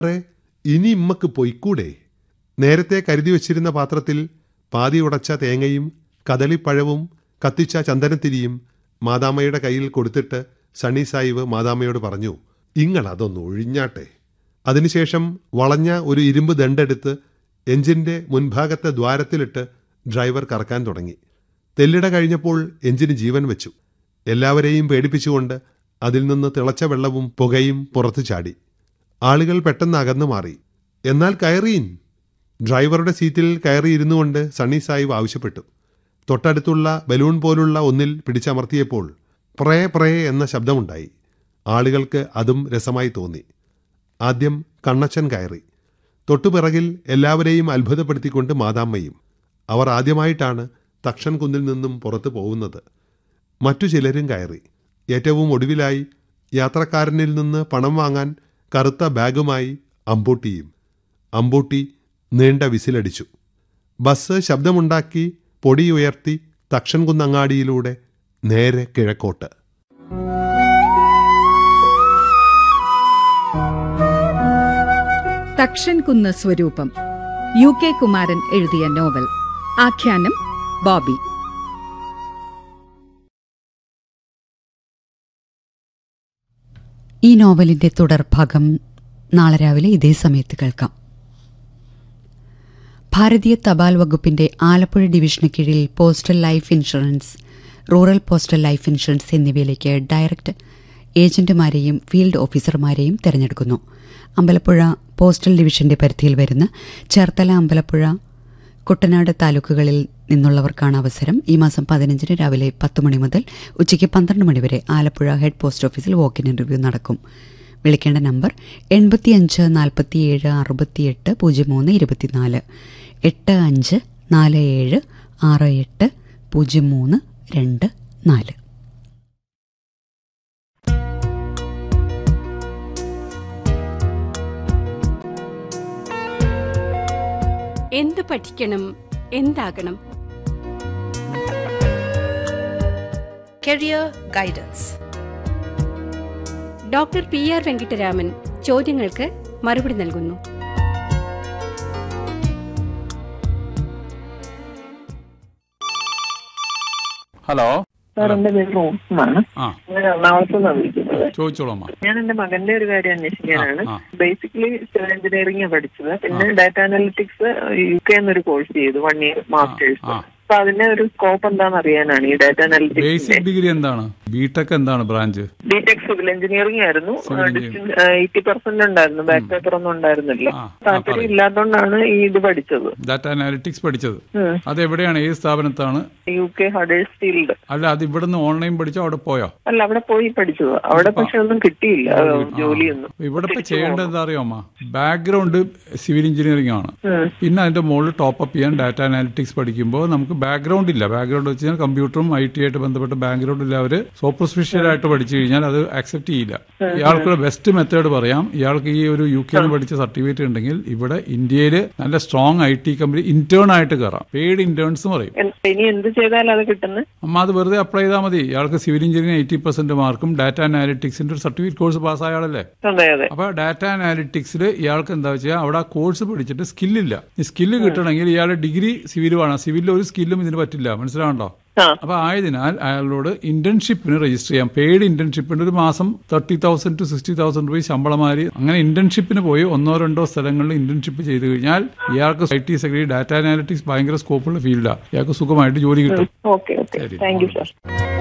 "സാറേ, ഇനി ഇമ്മക്ക് പൊയ്ക്കൂടെ നേരത്തെ കരുതി വച്ചിരുന്ന പാത്രത്തിൽ പാതി ഉടച്ച തേങ്ങയും കദളിപ്പഴവും കത്തിച്ച ചന്ദനത്തിരിയും മാതാമ്മയുടെ കയ്യിൽ കൊടുത്തിട്ട് സണ്ണി സാഹിബ് മാതാമ്മയോട് പറഞ്ഞു ഇങ്ങൾ അതൊന്ന് ഒഴിഞ്ഞാട്ടെ അതിനുശേഷം വളഞ്ഞ ഒരു ഇരുമ്പ് ദണ്ടെടുത്ത് എഞ്ചിന്റെ മുൻഭാഗത്തെ ദ്വാരത്തിലിട്ട് ഡ്രൈവർ കറക്കാൻ തുടങ്ങി തെല്ലിട കഴിഞ്ഞപ്പോൾ എഞ്ചിന് ജീവൻ വെച്ചു എല്ലാവരെയും പേടിപ്പിച്ചുകൊണ്ട് അതിൽ നിന്ന് തിളച്ച വെള്ളവും പുകയും പുറത്തു ചാടി ആളുകൾ പെട്ടെന്ന് അകന്നു മാറി എന്നാൽ കയറീൻ ഡ്രൈവറുടെ സീറ്റിൽ കയറിയിരുന്നു കൊണ്ട് സണ്ണി സാഹിബ് ആവശ്യപ്പെട്ടു തൊട്ടടുത്തുള്ള ബലൂൺ പോലുള്ള ഒന്നിൽ പിടിച്ചമർത്തിയപ്പോൾ പ്രേ പ്രേ എന്ന ശബ്ദമുണ്ടായി ആളുകൾക്ക് അതും രസമായി തോന്നി ആദ്യം കണ്ണച്ചൻ കയറി തൊട്ടുപിറകിൽ എല്ലാവരെയും അത്ഭുതപ്പെടുത്തിക്കൊണ്ട് മാതാമ്മയും അവർ ആദ്യമായിട്ടാണ് തക്ഷൻ കുന്നിൽ നിന്നും പുറത്തു പോകുന്നത് മറ്റു ചിലരും കയറി ഏറ്റവും ഒടുവിലായി യാത്രക്കാരനിൽ നിന്ന് പണം വാങ്ങാൻ കറുത്ത ബാഗുമായി അമ്പൂട്ടിയും അമ്പൂട്ടി നീണ്ട വിസിലടിച്ചു ബസ് ശബ്ദമുണ്ടാക്കി പൊടി ഉയർത്തി തക്ഷൻ കുന്നങ്ങാടിയിലൂടെ നേരെ കിഴക്കോട്ട് തക്ഷൻ കുന്ന് സ്വരൂപം യു കെ കുമാരൻ എഴുതിയ നോവൽ ആഖ്യാനം ബോബി ഈ നോവലിന്റെ തുടർഭാഗം നാളെ രാവിലെ ഇതേ സമയത്ത് കേൾക്കാം ഭാരതീയ തപാൽ വകുപ്പിന്റെ ആലപ്പുഴ ഡിവിഷന് കീഴിൽ postal life insurance rural postal life insurance എന്നിവയിലേക്ക് ഡയറക്ട് ഏജന്റുമാരെയും ഫീൽഡ് ഓഫീസർമാരെയും തെരഞ്ഞെടുക്കുന്നു അമ്പലപ്പുഴ പോസ്റ്റൽ ഡിവിഷന്റെ പരിധിയിൽ വരുന്ന ചേർത്തല അമ്പലപ്പുഴ കുട്ടനാട് താലൂക്കുകളിൽ നിന്നുള്ളവർക്കാണ് അവസരം ഈ മാസം പതിനഞ്ചിന് രാവിലെ പത്ത് മണി മുതൽ ഉച്ചയ്ക്ക് പന്ത്രണ്ട് മണി വരെ ആലപ്പുഴ ഹെഡ് പോസ്റ്റ് ഓഫീസിൽ വോക്കിൻ ഇന്റർവ്യൂ നടക്കും വിളിക്കേണ്ട നമ്പർ എൺപത്തിയഞ്ച് നാൽപ്പത്തിയേഴ് അറുപത്തിയെട്ട് പൂജ്യം മൂന്ന് ഇരുപത്തിനാല് എട്ട് അഞ്ച് നാല് ഏഴ് ആറ് എട്ട് പൂജ്യം മൂന്ന് രണ്ട് നാല് എന്ത് പഠിക്കണം എന്താകണം Career Guidance. Doctor P R Venkitaraman ചോദ്യങ്ങൾക്ക് മറുപടി നൽകുന്നു ഹലോ സാർ എന്റെ പേര് റോസുമാണ് ആ ഞാൻ എറണാകുളത്ത് നിന്നാണ് വിളിക്കുന്നത് ചോദിച്ചോളൂ അമ്മ ഞാൻ എന്റെ മകന്റെ ഒരു കാര്യം അന്വേഷിക്കാനാണ് ആ, ആ. ബേസിക്കലി സിവിൽ എഞ്ചിനീയറിംഗ് പഠിച്ചത് പിന്നെ ഡാറ്റ അനലിറ്റിക്സ് യു കെ എന്നൊരു കോഴ്സ് ചെയ്തു വൺ ഇയർ മാസ്റ്റേഴ്സ് ആ. അപ്പൊ അതിന്റെ ഒരു സ്കോപ്പ് എന്താണെന്ന് അറിയാനാണ് ഈ ഡാറ്റ അനലിറ്റിക്സിന്റെ ബേസിക് ഡിഗ്രി എന്താണ് ബിടെക് എന്താണ് ബ്രാഞ്ച് ബിടെക് സിവിൽ എഞ്ചിനീയറിംഗ് ആയിരുന്നു Civil engineering. എയ്റ്റി പെർസെന്റ് ഉണ്ടായിരുന്നു ബാക്ക് പേപ്പർ ഒന്നും ഉണ്ടായിരുന്നില്ല ആ, ആ, താല്പര്യം പറയൂ. ഇല്ലാത്തതുകൊണ്ടാണ് ഈ ഇത് പഠിച്ചത് ഡാറ്റ അനാലിറ്റിക്സ് പഠിച്ചത് ഉം. അത് എവിടെയാണ് ഏത് സ്ഥാപനത്താണ് യു കെ ഹഡേഴ്സ് ഫീൽഡ് അല്ല അത് ഇവിടുന്ന് ഓൺലൈൻ പഠിച്ചോ അവിടെ പോയോ അല്ല അവിടെ പോയി പഠിച്ചത് അവിടെ പക്ഷെ ഒന്നും കിട്ടിയില്ല ആ. ജോലിയൊന്നും ഇവിടെ ഇപ്പൊ തിരിച്ചു ചെയ്യേണ്ടത് പോന്നു. എന്താ അറിയോ അമ്മ ബാക്ക്ഗ്രൗണ്ട് സിവിൽ എഞ്ചിനീയറിംഗ് ആണ് ഉം. പിന്നെ അതിന്റെ മുകളിൽ ടോപ്പ് അപ്പ് ചെയ്യാൻ ഡാറ്റ അനാലിറ്റിക്സ് പഠിക്കുമ്പോൾ നമുക്ക് ബാക്ക്ഗ്രൗണ്ട് ഇല്ല ബാക്ക്ഗ്രൗണ്ട് വെച്ച് കഴിഞ്ഞാൽ കമ്പ്യൂട്ടറും ഐ ടി ആയിട്ട് ബന്ധപ്പെട്ട ബാക്ക്ഗ്രൗണ്ട് ഇല്ല അവര് സൂപ്പർസ്പെഷ്യൽ ആയിട്ട് പഠിച്ചു കഴിഞ്ഞാൽ അത് അക്സെപ്റ്റ് ചെയ്യില്ല ഇയാൾക്കുള്ള ബെസ്റ്റ് മെത്തേഡ് പറയാം ഇയാൾക്ക് ഈ ഒരു യു കെയിൽ പഠിച്ച സർട്ടിഫിക്കറ്റ് ഉണ്ടെങ്കിൽ ഇവിടെ ഇന്ത്യയിൽ നല്ല strong I T company intern ആയിട്ട് കയറാം പെയ്ഡ് ഇന്റേൺസ് പറയും എൻ- ഇനി എന്ത് ചെയ്താലും അത് കിട്ടുന്നത് അമ്മ അത് വെറുതെ അപ്ലൈ ചെയ്താൽ മതി ഇയാൾക്ക് സിവിൽ എഞ്ചിനീയറിംഗ് എയ്റ്റി പെർസെന്റ് മാർക്കും ഡാറ്റ അനാലിറ്റിക്സിന്റെ ഒരു സർട്ടിഫിക്കറ്റ് കോഴ്സ് പാസ്സായ ആളല്ലേ അതെ അതെ അപ്പൊ ഡാറ്റ അനാലിറ്റിക്സിൽ ഇയാൾക്ക് എന്താ വെച്ചാൽ അവിടെ ആ കോഴ്സ് പഠിച്ചിട്ട് സ്കില്ലില്ല ഈ സ്കില്ല് കിട്ടണമെങ്കിൽ ഇയാളുടെ ഡിഗ്രി സിവിൽ വേണം സിവിലിൽ ഒരു സ്കില്ലും ഇതിന് പറ്റില്ല മനസ്സിലാവണ്ടോ ആ അപ്പൊ ആയതിനാൽ അയാളോട് ഇന്റേൺഷിപ്പിന് രജിസ്റ്റർ ചെയ്യാം പെയ്ഡ് ഇന്റേൺഷിപ്പിന് ഒരു മാസം thirty thousand to sixty thousand രൂപ ശമ്പളമാരി അങ്ങനെ ഇന്റേൺഷിപ്പിന് പോയി ഒന്നോ രണ്ടോ സ്ഥലങ്ങളിൽ ഇന്റേൺഷിപ്പ് ചെയ്ത് കഴിഞ്ഞാൽ ഇയാൾക്ക് I T secretary data analytics ഭയങ്കര സ്കോപ്പുള്ള ഫീൽഡാണ് ഇയാൾക്ക് സുഖമായിട്ട് ജോലി കിട്ടും ഓക്കെ ഓക്കെ ശരി. Thank you sir